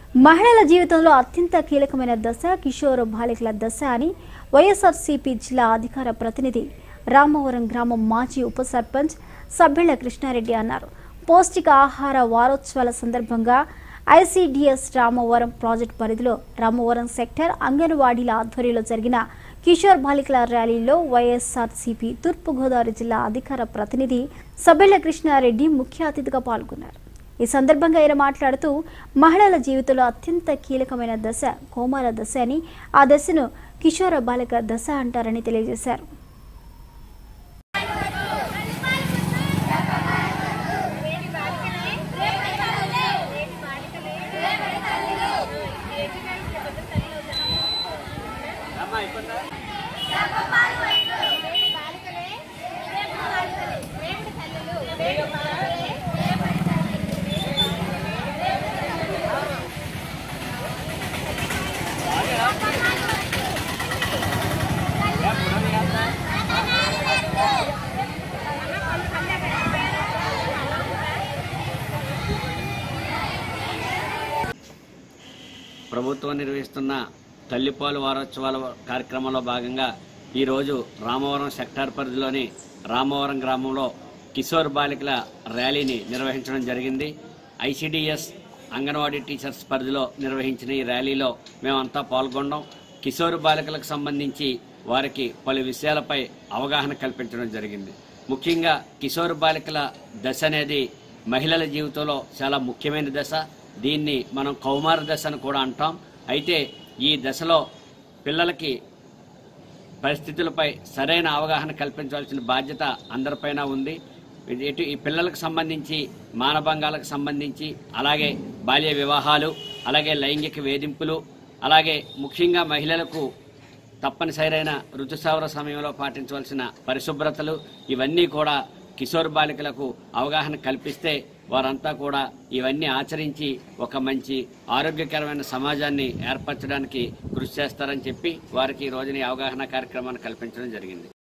మహిళల జీవితంలో అత్యంత కీలకమైన దశ కిషోర బాలికల దశ అని వైఎస్ఆర్సీపీ జిల్లా అధికార ప్రతినిధి రామవరం గ్రామం మాజీ ఉప సర్పంచ్ సభ్యుల కృష్ణారెడ్డి అన్నారు పౌష్టిక ఆహార వారోత్సవాల సందర్భంగా ఐసీడీఎస్ రామవరం ప్రాజెక్ట్ పరిధిలో రామవరం సెక్టర్ అంగన్వాడీల ఆధ్వర్యంలో జరిగిన కిషోర్ బాలికల ర్యాలీలో వైఎస్ఆర్సీపీ తూర్పుగోదావరి జిల్లా అధికార ప్రతినిధి సభ్యుల కృష్ణారెడ్డి ముఖ్య అతిథిగా పాల్గొన్నారు ఈ సందర్భంగా ఆయన మాట్లాడుతూ మహిళల జీవితంలో అత్యంత కీలకమైన దశ కోమాల దశ అని ఆ దశను కిషోర బాలిక దశ అంటారని తెలియజేశారు ప్రభుత్వం నిర్వహిస్తున్న తల్లిపాలు వారోత్సవాల కార్యక్రమంలో భాగంగా ఈరోజు రామవరం సెక్టార్ పరిధిలోని రామవరం గ్రామంలో కిషోర్ బాలికల ర్యాలీని నిర్వహించడం జరిగింది ఐసిడిఎస్ అంగన్వాడీ టీచర్స్ పరిధిలో నిర్వహించిన ఈ ర్యాలీలో మేమంతా పాల్గొన్నాం కిషోర్ బాలికలకు సంబంధించి వారికి పలు విషయాలపై అవగాహన కల్పించడం జరిగింది ముఖ్యంగా కిషోర్ బాలికల దశ అనేది మహిళల జీవితంలో చాలా ముఖ్యమైన దశ దీన్ని మనం కౌమార దశ అని కూడా అంటాం అయితే ఈ దశలో పిల్లలకి పరిస్థితులపై సరైన అవగాహన కల్పించవలసిన బాధ్యత అందరిపైన ఉంది ఇది ఎటు ఈ పిల్లలకు సంబంధించి మానభంగాలకు సంబంధించి అలాగే బాల్య వివాహాలు అలాగే లైంగిక వేధింపులు అలాగే ముఖ్యంగా మహిళలకు తప్పనిసరైన ఋతుసావర సమయంలో పాటించవలసిన పరిశుభ్రతలు ఇవన్నీ కూడా కిషోర్ బాలికలకు అవగాహన కల్పిస్తే వారంతా కూడా ఇవన్నీ ఆచరించి ఒక మంచి ఆరోగ్యకరమైన సమాజాన్ని ఏర్పరచడానికి కృషి చేస్తారని చెప్పి వారికి ఈ రోజున ఈ అవగాహన కార్యక్రమాన్ని కల్పించడం జరిగింది